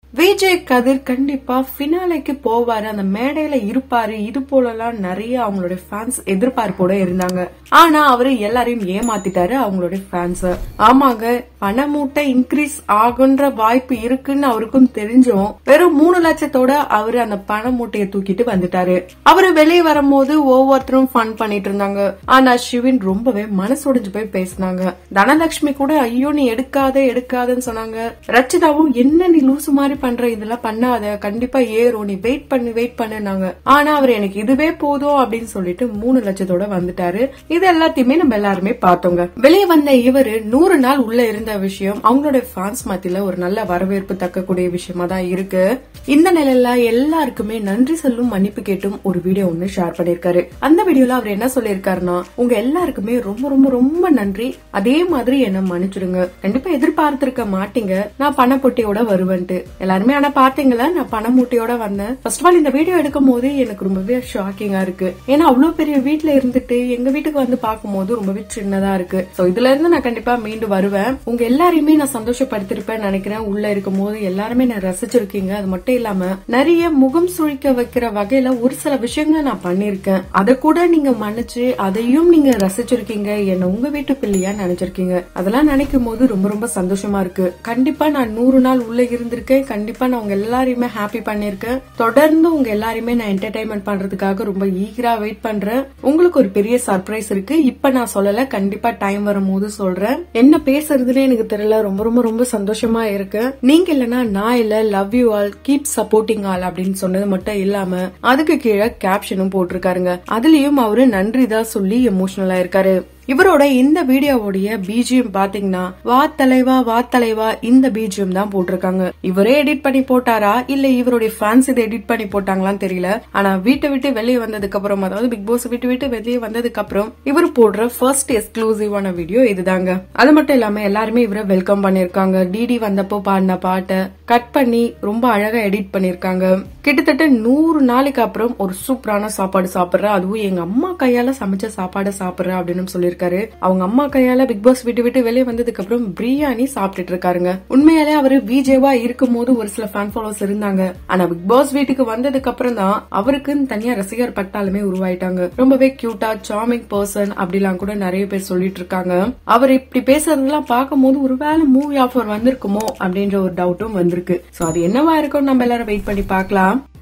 விஜய் கதிர் கண்டிப்பா பினாலைக்கு போவாரு அந்த மேடையில இருப்பாரு இது போலலாம் நிறைய அவங்களுடைய ஃபேன்ஸ் எதிர்பார்ப்போட இருந்தாங்க ஆனா அவரு எல்லாரையும் ஏமாத்திட்டாரு அவங்களுடைய ஃபேன்ஸ் ஆமாங்க பண மூட்டை இன்க்ரீஸ் ஆகுன்ற வாய்ப்பு இருக்குன்னு அவருக்கும் தெரிஞ்சும் வெறும் மூணு லட்சத்தோட அவரு அந்த பண மூட்டையை தூக்கிட்டு வந்துட்டாரு அவரு வெளியே வரும்போது ஒவ்வொருத்தரும் ஃபன் பண்ணிட்டு இருந்தாங்க ஆனா சிவின் ரொம்பவே மனசுடைஞ்சு போய் பேசினாங்க தனலட்சுமி கூட ஐயோ நீ எடுக்காத எடுக்காதன்னு சொன்னாங்க ரச்சிதாவும் என்ன நீ லூசு மாதிரி பண்ற இதெல்லாம் பண்ணாத கண்டிப்பா ஏறும் நீ வெயிட் பண்ணு வெயிட் பண்ணுனாங்க ஆனா அவர் எனக்கு இதுவே போதும் அப்படின்னு சொல்லிட்டு மூணு லட்சத்தோட வந்துட்டாரு இது எல்லாத்தையுமே நம்ம எல்லாருமே பார்த்தோங்க வெளியே வந்த இவரு நூறு நாள் உள்ள இருந்த விஷயம் அவங்களோட ஃபேன்ஸ் மத்தியில ஒரு நல்ல வரவேற்பு தக்கக்கூடிய விஷயமா தான் இருக்கு இந்த நிலையில எல்லாருக்குமே நன்றி சொல்லும் மன்னிப்பு கேட்டும் ஒரு வீடியோ ஒண்ணு ஷேர் பண்ணிருக்காரு அந்த வீடியோல அவர் என்ன சொல்லியிருக்காருன்னா உங்க எல்லாருக்குமே ரொம்ப ரொம்ப ரொம்ப நன்றி அதே மாதிரி என்ன மன்னிச்சிடுங்க கண்டிப்பா எதிர்பார்த்திருக்க மாட்டீங்க நான் பண பொட்டியோட வருவேன்ட்டு எல்லாருமே ஆனா பாத்தீங்களா நான் பண மூட்டையோட வந்தேன் ஃபர்ஸ்ட் ஆஃப் ஆல் இந்த வீடியோ எடுக்கும் போது எனக்கு ரொம்பவே ஷாக்கிங்கா இருக்கு ஏன்னா அவ்வளவு பெரிய வீட்ல இருந்துட்டு எங்க வீட்டுக்கு வந்து பார்க்கும்போது ரொம்பவே சின்னதா இருக்கு சோ இதுல இருந்து நான் கண்டிப்பா மீண்டு வருவேன் உங்க எல்லாரையுமே நான் சந்தோஷப்படுத்திருப்பேன் நினைக்கிறேன் உள்ள இருக்கும் போது எல்லாருமே நான் ரசிச்சிருக்கீங்க அது மட்டும் இல்லாம நிறைய முகம் சுழிக்க வைக்கிற வகையில ஒரு சில விஷயங்கள் நான் பண்ணிருக்கேன் அதை கூட நீங்க மன்னிச்சு அதையும் நீங்க ரசிச்சிருக்கீங்க என்ன உங்க வீட்டு பிள்ளையா நினைச்சிருக்கீங்க அதெல்லாம் நினைக்கும் போது ரொம்ப ரொம்ப சந்தோஷமா இருக்கு கண்டிப்பா நான் நூறு நாள் உள்ள இருந்திருக்கேன் கண்டிப்பா நான் உங்க எல்லாரையுமே ஹாப்பி பண்ணிருக்கேன் தொடர்ந்து உங்க எல்லாரையுமே நான் என்டர்டைன்மெண்ட் பண்றதுக்காக ரொம்ப ஈகரா வெயிட் பண்றேன் உங்களுக்கு ஒரு பெரிய சர்ப்ரைஸ் இருக்கு இப்ப நான் சொல்லல கண்டிப்பா டைம் வரும்போது சொல்றேன் என்ன பேசுறதுன்னு எனக்கு தெரியல ரொம்ப ரொம்ப ரொம்ப சந்தோஷமா இருக்கு நீங்க இல்லனா நான் இல்ல love you all keep supporting all அப்படின்னு சொன்னது மட்டும் இல்லாம அதுக்கு கீழே கேப்ஷனும் போட்டிருக்காருங்க அதுலயும் அவரு நன்றி தான் சொல்லி எமோஷனலா இருக்காரு இவரோட இந்த வீடியோவுடைய பிஜிஎம் பாத்தீங்கன்னா வா தலைவா வா தலைவா இந்த பிஜிஎம் தான் போட்டிருக்காங்க இவரே எடிட் பண்ணி போட்டாரா இல்ல இவருடைய ஃபேன்ஸ் இதை எடிட் பண்ணி போட்டாங்களான்னு தெரியல ஆனா வீட்டை விட்டு வெளியே வந்ததுக்கு அப்புறம் அதாவது பிக் பாஸ் விட்டு விட்டு வெளியே வந்ததுக்கு அப்புறம் இவர் போடுற ஃபர்ஸ்ட் எக்ஸ்க்ளூசிவான வீடியோ இதுதாங்க அது மட்டும் இல்லாம எல்லாருமே இவரை வெல்கம் பண்ணிருக்காங்க டிடி வந்தப்போ பாடின பாட்டை கட் பண்ணி ரொம்ப அழகா எடிட் பண்ணிருக்காங்க கிட்டத்தட்ட நூறு நாளைக்கு அப்புறம் ஒரு சூப்பரான சாப்பாடு சாப்பிடுறேன் அதுவும் எங்க அம்மா கையால சமைச்ச சாப்பாடு சாப்பிடுறேன் அப்படின்னு சொல்லியிருக்காரு அவங்க அம்மா கையால பிக் பாஸ் விட்டு விட்டு வெளியே வந்ததுக்கு அப்புறம் பிரியாணி சாப்பிட்டுட்டு இருக்காருங்க உண்மையாலே அவரு விஜேவா இருக்கும் போது ஒரு சில ஃபேன் ஃபாலோவர்ஸ் இருந்தாங்க ஆனா பிக் பாஸ் வீட்டுக்கு வந்ததுக்கு அப்புறம் தான் அவருக்குன்னு தனியா ரசிகர் பட்டாலுமே உருவாயிட்டாங்க ரொம்பவே கியூட்டா சாமிங் பர்சன் அப்படிலாம் கூட நிறைய பேர் சொல்லிட்டு இருக்காங்க அவர் இப்படி பேசுறதெல்லாம் பார்க்கும்போது ஒருவேளை மூவி ஆஃபர் வந்திருக்குமோ அப்படின்ற ஒரு டவுட்டும் வந்திருக்கு சோ அது என்னவா இருக்கும் நம்ம எல்லாரும் வெயிட் பண்ணி பார்க்கலாம்